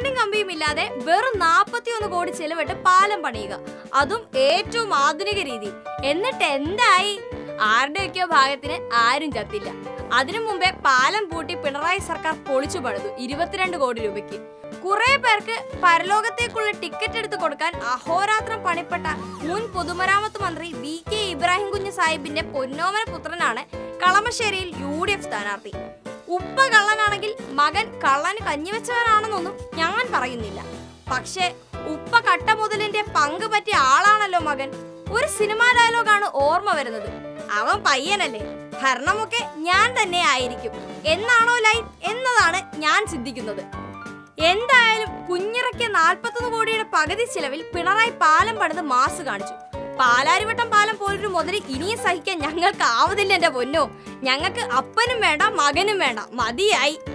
കറണ്ടും കമ്പിയും ഇല്ലാതെ വെറും 41 കോടി ചെലവിട്ട് പാലം പണിയുക അതും ഏറ്റവും ആധുനിക രീതി എന്നിട്ട് എന്തായി ആരുടെയൊക്കെയോ ഭാഗത്തിന് ആരും ചത്തില്ല അതിനു മുമ്പേ പാലം പൂട്ടി പിണറായി സർക്കാർ പൊളിച്ചു പണിതു ഇരുപത്തിരണ്ട് കോടി രൂപയ്ക്ക് കുറെ പേർക്ക് പരലോകത്തേക്കുള്ള ടിക്കറ്റ് എടുത്ത് കൊടുക്കാൻ അഹോരാത്രം പണിപ്പെട്ട മുൻ പൊതുമരാമത്ത് മന്ത്രി വി കെ ഇബ്രാഹിം കുഞ്ഞ് സാഹിബിന്റെ പൊന്നോമന പുത്രനാണ് കളമശ്ശേരിയിൽ യു ഡി എഫ് സ്ഥാനാർത്ഥി ഉപ്പ കള്ളനാണെങ്കിൽ മകൻ കള്ളന് കഞ്ഞിവെച്ചവനാണെന്നൊന്നും ഞാൻ പറയുന്നില്ല പക്ഷേ ഉപ്പ കട്ട മുതലിന്റെ പങ്ക് പറ്റിയ ആളാണല്ലോ മകൻ ഒരു സിനിമാ ഡയലോഗാണ് ഓർമ്മ വരുന്നത് അവൻ പയ്യനല്ലേ ഭരണമൊക്കെ ഞാൻ തന്നെ ആയിരിക്കും എന്നാണോ ലൈൻ എന്നതാണ് ഞാൻ ചിന്തിക്കുന്നത് എന്തായാലും കുഞ്ഞിറക്കിയ നാൽപ്പത്തൊന്ന് കോടിയുടെ പകുതി ചിലവിൽ പിണറായി പാലം പണിത് മാസ് കാണിച്ചു പാലാരിവട്ടം പാലം പോലൊരു മുതൽ ഇനിയും സഹിക്കാൻ ഞങ്ങൾക്ക് ആവതില്ല എന്റെ പൊന്നോ ഞങ്ങൾക്ക് അപ്പനും വേണ്ട മകനും വേണ്ട മതിയായി